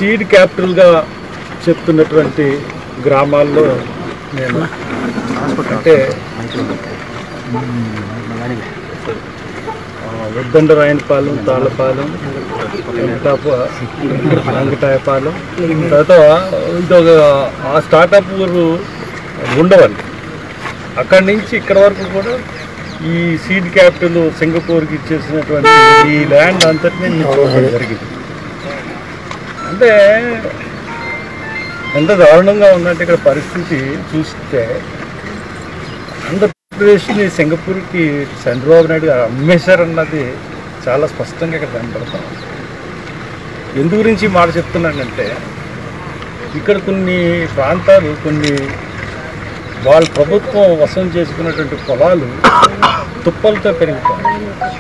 seed క్యాపిటల్గా చెప్తున్నటువంటి గ్రామాల్లో నేను అంటే ఆ, ఉద్దండరాయనపాలెం తాళ్ళపాలెం వెంకటాప వెంకటాయపాలెం తర్వాత ఇది ఒక ఆ స్టార్టప్ ఊరు ఉండవండి అక్కడి నుంచి ఇక్కడ వరకు కూడా ఈ సీడ్ క్యాపిటల్ సింగపూర్కి ఇచ్చేసినటువంటి ఈ ల్యాండ్ అంతటినీ నేను చూడడం జరిగింది అంటే ఎంత దారుణంగా ఉందంటే ఇక్కడ పరిస్థితి చూస్తే ఆంధ్రప్రదేశ్ని సింగపూర్కి చంద్రబాబు నాయుడు గారు అమ్మేశారన్నది చాలా స్పష్టంగా ఇక్కడ కనపడతాం ఎందు గురించి ఈ మాట చెప్తున్నానంటే ఇక్కడ కొన్ని ప్రాంతాలు కొన్ని వాళ్ళ ప్రభుత్వం వసం చేసుకున్నటువంటి పొలాలు తుప్పలతో పెరిగిపోయాయి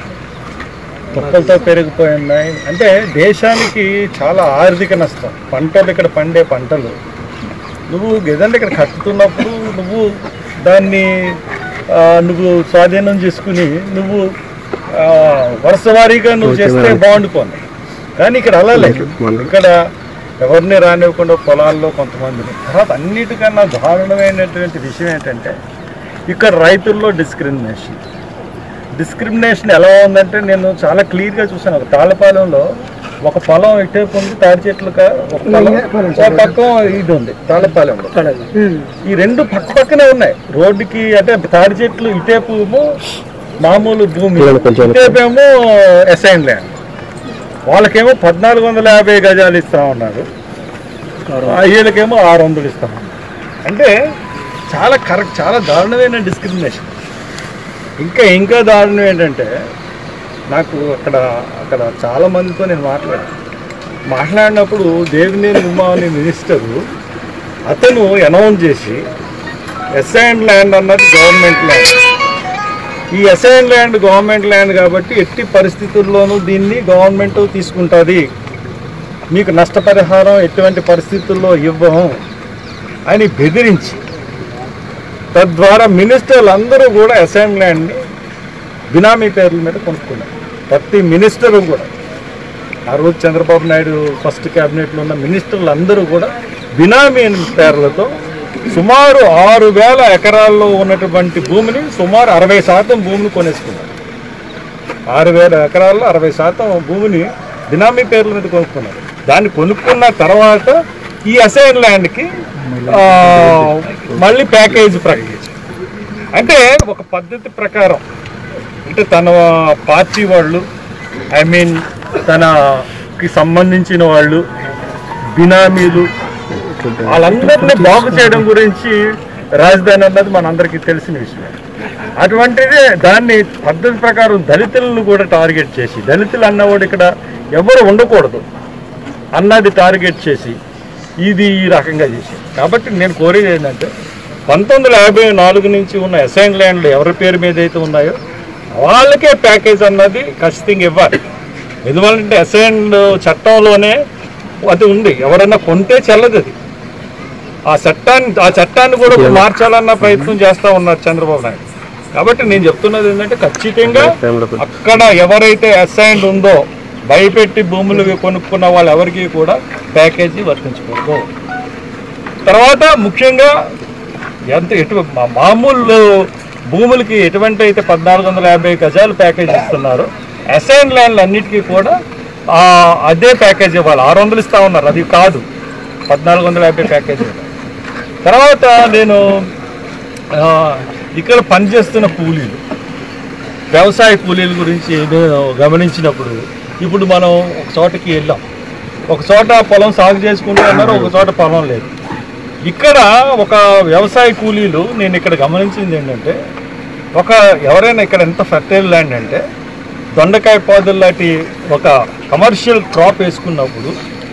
తుప్పలతో పెరిగిపోయి ఉన్నాయి అంటే దేశానికి చాలా ఆర్థిక నష్టం పంటలు ఇక్కడ పండే పంటలు నువ్వు ఏదంటే ఇక్కడ కట్టుతున్నప్పుడు నువ్వు దాన్ని ఆ, నువ్వు స్వాధీనం చేసుకుని నువ్వు ఆ, వరుస వారీగా నువ్వు చేస్తే బాగుండిపోను కానీ ఇక్కడ అలా లేదు ఇక్కడ ఎవరిని రానివ్వకుండా పొలాల్లో కొంతమందిని తర్వాత అన్నిటికన్నా దారుణమైనటువంటి విషయం ఏంటంటే ఇక్కడ రైతుల్లో డిస్క్రిమినేషన్ డిస్క్రిమినేషన్ ఎలా ఉందంటే నేను చాలా క్లియర్గా చూసాను ఒక తాళ్ళపాలెంలో ఒక పొలం ఇటేపు ఉంది తాడి చెట్లుగా ఒక పొలం ఒక పక్కం ఇది ఉంది తాళ్ళపాలెంలో ఈ రెండు పక్క పక్కనే ఉన్నాయి రోడ్డుకి అంటే తాడి చెట్లు ఇటేపు ఏమో మామూలు భూమి ఇటేపేమో అసైన్ ల్యాండ్ వాళ్ళకేమో పద్నాలుగు వందల యాభై గజాలు ఇస్తా ఉన్నారు ఆ వీళ్ళకేమో ఆరు వందలు ఇస్తా ఉన్నారు అంటే చాలా కరెక్ట్ చాలా దారుణమైన డిస్క్రిమినేషన్ ఇంకా ఇంకా దారుణం ఏంటంటే నాకు అక్కడ అక్కడ చాలా మందితో నేను మాట్లాడాను మాట్లాడినప్పుడు దేవినేని ఉమా అనే మినిస్టరు అతను అనౌన్స్ చేసి ఎస్ఐన్ ల్యాండ్ అన్నది గవర్నమెంట్ ల్యాండ్ ఈ ఎస్ఐన్ ల్యాండ్ గవర్నమెంట్ ల్యాండ్ కాబట్టి ఎట్టి పరిస్థితుల్లోనూ దీన్ని గవర్నమెంట్ తీసుకుంటుంది మీకు నష్టపరిహారం ఎటువంటి పరిస్థితుల్లో ఇవ్వము అని బెదిరించి తద్వారా మినిస్టర్లు అందరూ కూడా అసైన్ ల్యాండ్ని బినామీ పేర్ల మీద కొనుక్కున్నారు ప్రతి మినిస్టరు కూడా ఆ రోజు చంద్రబాబు నాయుడు ఫస్ట్ క్యాబినెట్లో ఉన్న మినిస్టర్లు అందరూ కూడా బినామీ పేర్లతో సుమారు ఆరు వేల ఎకరాల్లో ఉన్నటువంటి భూమిని సుమారు అరవై శాతం భూమిని కొనేసుకున్నారు ఆరు వేల ఎకరాల్లో అరవై శాతం భూమిని బినామీ పేర్ల మీద కొనుక్కున్నారు దాన్ని కొనుక్కున్న తర్వాత ఈ అసైన్ ల్యాండ్కి ఆ, మళ్ళీ ప్యాకేజ్ ప్రకటించారు అంటే ఒక పద్ధతి ప్రకారం అంటే తన పార్టీ వాళ్ళు ఐ మీన్ తనకి సంబంధించిన వాళ్ళు బినామీలు వాళ్ళందరినీ బాగు చేయడం గురించి రాజధాని అన్నది మనందరికీ తెలిసిన విషయం అటువంటిదే దాన్ని పద్ధతి ప్రకారం దళితులను కూడా టార్గెట్ చేసి దళితులు అన్నవాడు ఇక్కడ ఎవరు ఉండకూడదు అన్నది టార్గెట్ చేసి ఇది ఈ రకంగా చేసి కాబట్టి నేను కోరేది ఏంటంటే పంతొమ్మిది వందల యాభై నాలుగు నుంచి ఉన్న అసైన్ ల్యాండ్లు ఎవరి పేరు మీద అయితే ఉన్నాయో వాళ్ళకే ప్యాకేజ్ అన్నది ఖచ్చితంగా ఇవ్వాలి ఎందువల్లంటే అసైన్ చట్టంలోనే అది ఉంది ఎవరైనా కొంటే చెల్లదు అది ఆ చట్టాన్ని ఆ చట్టాన్ని కూడా ఇప్పుడు మార్చాలన్న ప్రయత్నం చేస్తా ఉన్నారు చంద్రబాబు నాయుడు కాబట్టి నేను చెప్తున్నది ఏంటంటే ఖచ్చితంగా అక్కడ ఎవరైతే అసైన్డ్ ఉందో భయపెట్టి భూములు కొనుక్కున్న వాళ్ళు ఎవరికి కూడా ప్యాకేజీ వర్తించకూడదు తర్వాత ముఖ్యంగా ఎంత ఎటు మా- మామూలు భూములకి ఎటువంటి అయితే పద్నాలుగు వందల యాభై గజాలు ప్యాకేజ్ ఇస్తున్నారో అసైన్ ల్యాండ్లు అన్నిటికీ కూడా ఆ, అదే ప్యాకేజ్ ఇవ్వాలి ఆరు వందలు ఇస్తా ఉన్నారు అది కాదు పద్నాలుగు వందల యాభై ప్యాకేజ్ ఇవ్వాలి తర్వాత నేను ఆ, ఇక్కడ పనిచేస్తున్న కూలీలు వ్యవసాయ కూలీల గురించి నేను గమనించినప్పుడు ఇప్పుడు మనం ఒక చోటకి వెళ్ళాం ఒక చోట పొలం సాగు చేసుకుంటూ ఉన్నారు ఒక చోట పొలం లేదు ఇక్కడ ఒక వ్యవసాయ కూలీలు నేను ఇక్కడ గమనించింది ఏంటంటే ఒక ఎవరైనా ఇక్కడ ఎంత ఫర్టైల్ ల్యాండ్ అంటే దొండకాయ పాదులు లాంటి ఒక కమర్షియల్ క్రాప్ వేసుకున్నప్పుడు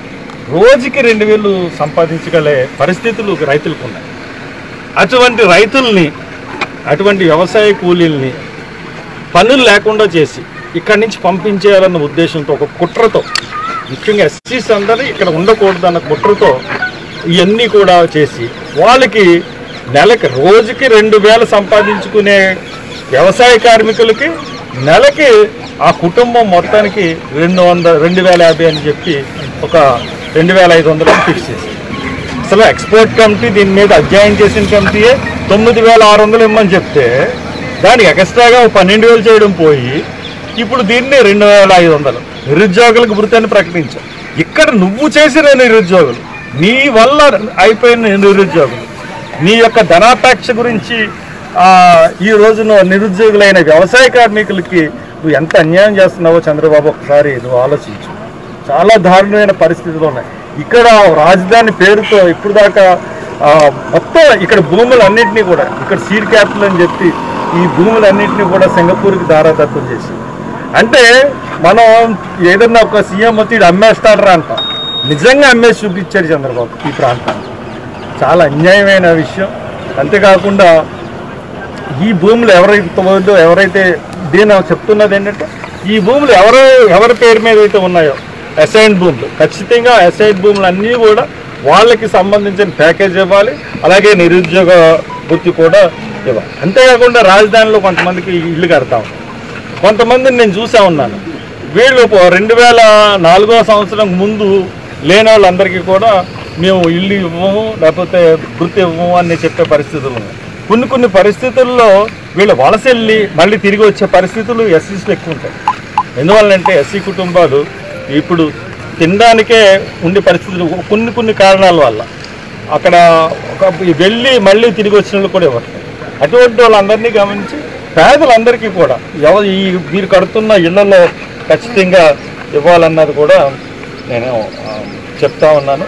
రోజుకి రెండు వేలు సంపాదించగలే పరిస్థితులు రైతులకు ఉన్నాయి అటువంటి రైతుల్ని అటువంటి వ్యవసాయ కూలీల్ని పనులు లేకుండా చేసి ఇక్కడి నుంచి పంపించేయాలన్న ఉద్దేశంతో ఒక కుట్రతో ముఖ్యంగా ఎస్సీస్ అందరూ ఇక్కడ ఉండకూడదు అన్న కుట్రతో ఇవన్నీ కూడా చేసి వాళ్ళకి నెలకి రోజుకి రెండు వేలు సంపాదించుకునే వ్యవసాయ కార్మికులకి నెలకి ఆ కుటుంబం మొత్తానికి రెండు వంద రెండు వేల యాభై అని చెప్పి ఒక రెండు వేల ఐదు వందలకు ఫిక్స్ చేసింది అసలు ఎక్స్పోర్ట్ కమిటీ దీని మీద అధ్యయనం చేసిన కమిటీయే తొమ్మిది వేల ఆరు వందలు ఇమ్మని చెప్తే దానికి ఎక్స్ట్రాగా ఓ పన్నెండు వేలు చేయడం పోయి ఇప్పుడు దీన్ని రెండు వేల ఐదు వందలు నిరుద్యోగులకు వృత్తిని ప్రకటించాం ఇక్కడ నువ్వు చేసిన నిరుద్యోగులు నీ వల్ల అయిపోయిన నిరుద్యోగులు నీ యొక్క ధనాపేక్ష గురించి ఆ, ఈ రోజున నిరుద్యోగులైన వ్యవసాయ కార్మికులకి నువ్వు ఎంత అన్యాయం చేస్తున్నావో చంద్రబాబు ఒకసారి నువ్వు ఆలోచించు చాలా దారుణమైన పరిస్థితులు ఉన్నాయి ఇక్కడ రాజధాని పేరుతో ఇప్పుడు దాకా ఆ, మొత్తం ఇక్కడ భూములన్నింటినీ కూడా ఇక్కడ సీడ్ క్యాపిటల్ అని చెప్పి ఈ భూములన్నింటినీ కూడా సింగపూర్కి దారాదత్తం చేసి అంటే మనం ఏదన్నా ఒక సీఎం వచ్చి ఇది అమ్మేస్తాడరా అంటాం నిజంగా అమ్మేసి చూపించాడు చంద్రబాబు ఈ ప్రాంతాన్ని చాలా అన్యాయమైన విషయం అంతేకాకుండా ఈ భూములు ఎవరైతే ఉందో ఎవరైతే దీని చెప్తున్నది ఏంటంటే ఈ భూములు ఎవరు ఎవరి పేరు మీద అయితే ఉన్నాయో అసైన్ భూములు ఖచ్చితంగా అసైన్ భూములు అన్నీ కూడా వాళ్ళకి సంబంధించిన ప్యాకేజ్ ఇవ్వాలి అలాగే నిరుద్యోగ వృత్తి కూడా ఇవ్వాలి అంతేకాకుండా రాజధానిలో కొంతమందికి ఇల్లు కడతాం కొంతమందిని నేను చూసా ఉన్నాను వీళ్ళు పో- రెండు వేల నాలుగో సంవత్సరం ముందు లేని వాళ్ళందరికీ కూడా మేము ఇల్లు ఇవ్వము లేకపోతే వృత్తి ఇవ్వము అని చెప్పే పరిస్థితులు ఉన్నాయి కొన్ని కొన్ని పరిస్థితుల్లో వీళ్ళు వలస వెళ్ళి మళ్ళీ తిరిగి వచ్చే పరిస్థితులు ఎస్సీస్లో ఎక్కువ ఉంటాయి ఎందువల్లంటే ఎస్సీ కుటుంబాలు ఇప్పుడు తినడానికే ఉండే పరిస్థితులు కొన్ని కొన్ని కారణాల వల్ల అక్కడ ఒక వెళ్ళి మళ్ళీ తిరిగి వచ్చిన వాళ్ళు కూడా ఇవ్వరు అటువంటి వాళ్ళందరినీ గమనించి పేదలందరికీ కూడా ఎవరు ఈ మీరు కడుతున్న ఇళ్లలో ఖచ్చితంగా ఇవ్వాలన్నది కూడా నేను ఆ, చెప్తా ఉన్నాను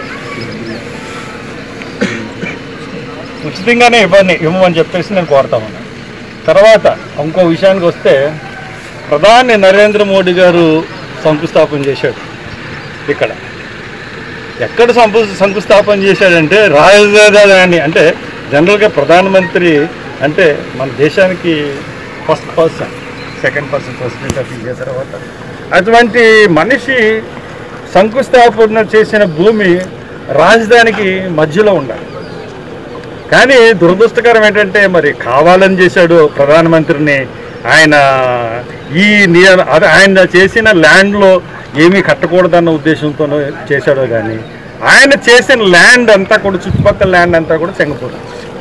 ఉచితంగానే ఇవ్వని ఇవ్వమని చెప్పేసి నేను కోరుతా ఉన్నాను తర్వాత ఇంకో విషయానికి వస్తే ప్రధాని నరేంద్ర మోడీ గారు శంకుస్థాపన చేశాడు ఇక్కడ ఎక్కడ సంపు శంకుస్థాపన చేశాడంటే రాజధాని అంటే జనరల్గా ప్రధానమంత్రి అంటే మన దేశానికి first person second person president of India తర్వాత అటువంటి మనిషి శంకుస్థాపన చేసిన భూమి రాజధానికి మధ్యలో ఉండాలి కానీ దురదృష్టకరం ఏంటంటే మరి కావాలని చేశాడు ప్రధానమంత్రిని ఆయన ఈ నియ అదే ఆయన చేసిన ల్యాండ్లో ఏమీ కట్టకూడదన్న ఉద్దేశంతో చేశాడో కానీ ఆయన చేసిన ల్యాండ్ అంతా కూడా చుట్టుపక్కల ల్యాండ్ అంతా కూడా సింగపూర్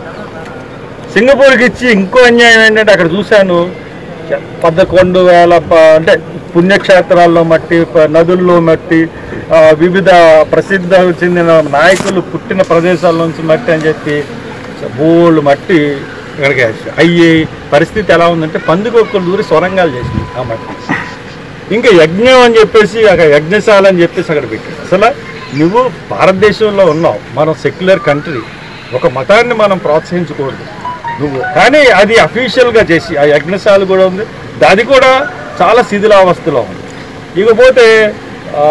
సింగపూర్కి ఇచ్చి ఇంకో అన్యాయం ఏంటంటే అక్కడ చూశాను పదకొండు వేల ప- అంటే పుణ్యక్షేత్రాల్లో మట్టి ప- నదుల్లో మట్టి ఆ, వివిధ ప్రసిద్ధ చెందిన నాయకులు పుట్టిన ప్రదేశాల నుంచి మట్టి అని చెప్పి బోళ్ళు మట్టి ఇక్కడికి అయ్యి పరిస్థితి ఎలా ఉందంటే పందికొక్కలు దూరి సొరంగాలు చేసింది ఆ మట్టి ఇంకా యజ్ఞం అని చెప్పేసి అక్కడ యజ్ఞశాల అని చెప్పేసి అక్కడ పెట్టాడు అసలు నువ్వు భారతదేశంలో ఉన్నావు మనం సెక్యులర్ కంట్రీ ఒక మతాన్ని మనం ప్రోత్సహించకూడదు నువ్వు కానీ అది అఫీషియల్గా చేసి ఆ యజ్ఞశాల కూడా ఉంది అది కూడా చాలా శిథిలావస్థలో ఉంది ఇకపోతే ఆ,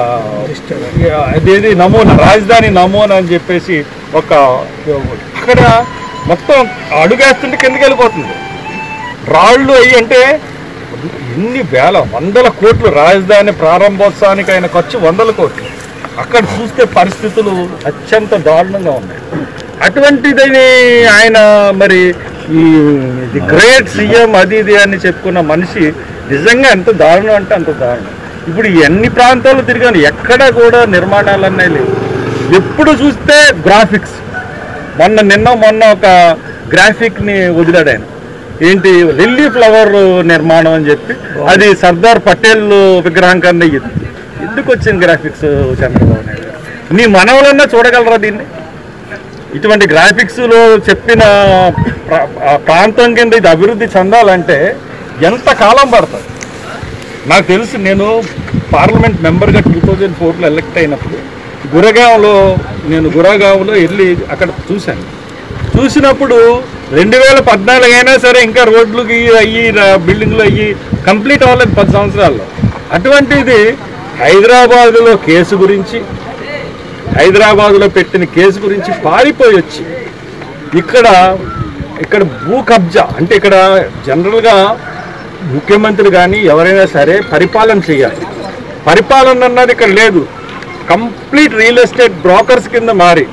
అదేది నమూనా రాజధాని నమూనా అని చెప్పేసి ఒక అక్కడ మొత్తం అడుగేస్తుంటే కిందకి వెళ్ళిపోతుంది రాళ్ళు అయ్యి అంటే ఎన్ని వేల వందల కోట్లు రాజధాని ప్రారంభోత్సవానికి ఆయన ఖర్చు వందల కోట్లు అక్కడ చూస్తే పరిస్థితులు అత్యంత దారుణంగా ఉన్నాయి అటువంటిదని ఆయన మరి ఈ ది గ్రేట్ సీఎం అది ఇది అని చెప్పుకున్న మనిషి నిజంగా ఎంత దారుణం అంటే అంత దారుణం ఇప్పుడు ఈ అన్ని ప్రాంతాల్లో తిరిగాను ఎక్కడ కూడా నిర్మాణాలు అన్నీ లేవు ఎప్పుడు చూస్తే గ్రాఫిక్స్ మొన్న నిన్న మొన్న ఒక గ్రాఫిక్ ని వదిలాడు ఆయన ఏంటి లిల్లీ ఫ్లవర్ నిర్మాణం అని చెప్పి అది సర్దార్ పటేల్ విగ్రహం కన్నా ఇది ఎందుకు వచ్చింది గ్రాఫిక్స్ చంద్రబాబు నాయుడు గారు నీ మనవలన్నా చూడగలరా దీన్ని ఇటువంటి గ్రాఫిక్స్లో చెప్పిన ప్ర- ఆ ప్రాంతం కింద ఇది అభివృద్ధి చెందాలంటే ఎంత కాలం పడుతుంది నాకు తెలుసు నేను పార్లమెంట్ మెంబర్గా టూ థౌజండ్ ఫోర్లో ఎలక్ట్ అయినప్పుడు గురగాంలో నేను గురగాంలో వెళ్ళి అక్కడ చూశాను చూసినప్పుడు రెండు వేల పద్నాలుగు అయినా సరే ఇంకా రోడ్లకి అయ్యి రా- బిల్డింగ్లు అయ్యి కంప్లీట్ అవ్వలేదు పది సంవత్సరాల్లో అటువంటిది హైదరాబాదులో కేసు గురించి హైదరాబాదులో పెట్టిన కేసు గురించి పారిపోయి వచ్చి ఇక్కడ ఇక్కడ భూ కబ్జా అంటే ఇక్కడ జనరల్గా ముఖ్యమంత్రి కానీ ఎవరైనా సరే పరిపాలన చేయాలి పరిపాలన అన్నది ఇక్కడ లేదు కంప్లీట్ రియల్ ఎస్టేట్ బ్రోకర్స్ కింద మారి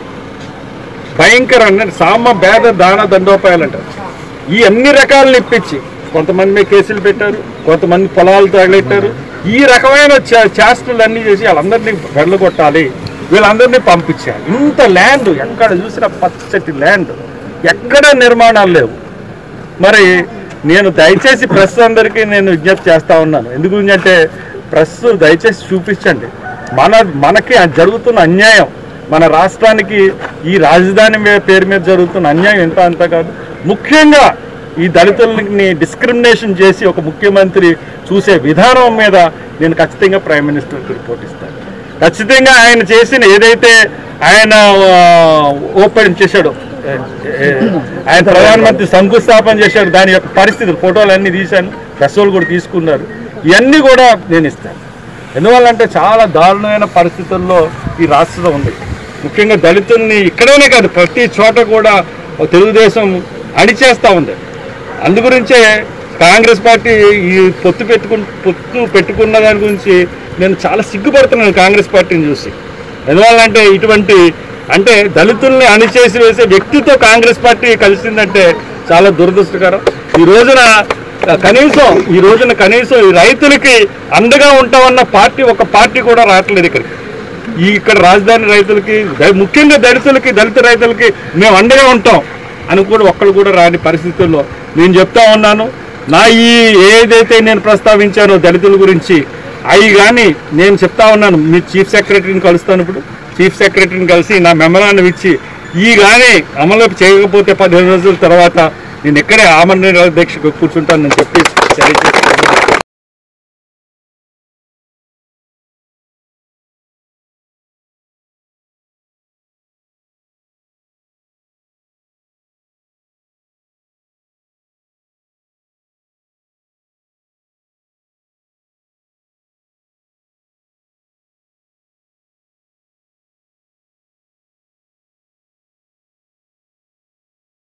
భయంకర అన్నది సామ భేద దాన దండోపాయాలు అంటారు ఈ అన్ని రకాలను ఇప్పించి కొంతమంది మీద కేసులు పెట్టారు కొంతమంది పొలాలు తగలెట్టారు ఈ రకమైన చే- చేష్టలు అన్నీ చేసి వాళ్ళందరినీ వెళ్ళగొట్టాలి వీళ్ళందరినీ పంపించారు ఇంత ల్యాండ్ ఎక్కడ చూసినా పచ్చటి ల్యాండ్ ఎక్కడ నిర్మాణాలు లేవు మరి నేను దయచేసి ప్రెస్ అందరికీ నేను విజ్ఞప్తి చేస్తా ఉన్నాను ఎందుకు అంటే ప్రెస్ దయచేసి చూపించండి మన మనకి జరుగుతున్న అన్యాయం మన రాష్ట్రానికి ఈ రాజధాని మీద పేరు మీద జరుగుతున్న అన్యాయం ఎంత అంత కాదు ముఖ్యంగా ఈ దళితులని డిస్క్రిమినేషన్ చేసి ఒక ముఖ్యమంత్రి చూసే విధానం మీద నేను ఖచ్చితంగా ప్రైమ్ మినిస్టర్కి రిపోర్ట్ ఇస్తాను ఖచ్చితంగా ఆయన చేసిన ఏదైతే ఆయన ఆ, ఓపెన్ చేశాడో ఏ, ఏ, ఆయన ప్రధానమంత్రి శంకుస్థాపన చేశాడు దాని యొక్క పరిస్థితులు ఫోటోలు అన్నీ తీశాను ప్రెస్ వాళ్ళు కూడా తీసుకున్నారు ఇవన్నీ కూడా నేను ఇస్తాను ఎందువల్లంటే చాలా దారుణమైన పరిస్థితుల్లో ఈ రాష్ట్రం ఉంది ముఖ్యంగా దళితుల్ని ఇక్కడనే కాదు ప్రతి చోట కూడా ఒక తెలుగుదేశం అణిచేస్తూ ఉంది అందుగురించే కాంగ్రెస్ పార్టీ ఈ పొత్తు పెట్టుకు పొత్తు పెట్టుకున్న దాని గురించి నేను చాలా సిగ్గుపడుతున్నాను కాంగ్రెస్ పార్టీని చూసి ఎందువల్లంటే ఇటువంటి అంటే దళితుల్ని అణిచేసి వేసే వ్యక్తితో కాంగ్రెస్ పార్టీ కలిసిందంటే చాలా దురదృష్టకరం ఈ రోజున కనీసం ఈ రోజున కనీసం ఈ రైతులకి అండగా ఉంటామన్న పార్టీ ఒక పార్టీ కూడా రావట్లేదు ఇక్కడికి ఈ ఇక్కడ రాజధాని రైతులకి ద- ముఖ్యంగా దళితులకి దళిత రైతులకి మేము అండగా ఉంటాం అని కూడా ఒక్కళ్ళు కూడా రాని పరిస్థితుల్లో నేను చెప్తా ఉన్నాను నా ఈ ఏదైతే నేను ప్రస్తావించానో దళితుల గురించి అవి కానీ నేను చెప్తా ఉన్నాను మీ చీఫ్ సెక్రటరీని కలుస్తాను ఇప్పుడు చీఫ్ సెక్రటరీని కలిసి నా మెమరాన్ని ఇచ్చి ఈ కానీ అమలు చేయకపోతే పదిహేను రోజుల తర్వాత నేను ఇక్కడే ఆమరణ దీక్ష కూర్చుంటానని చెప్పి తెలియజేస్తున్నాను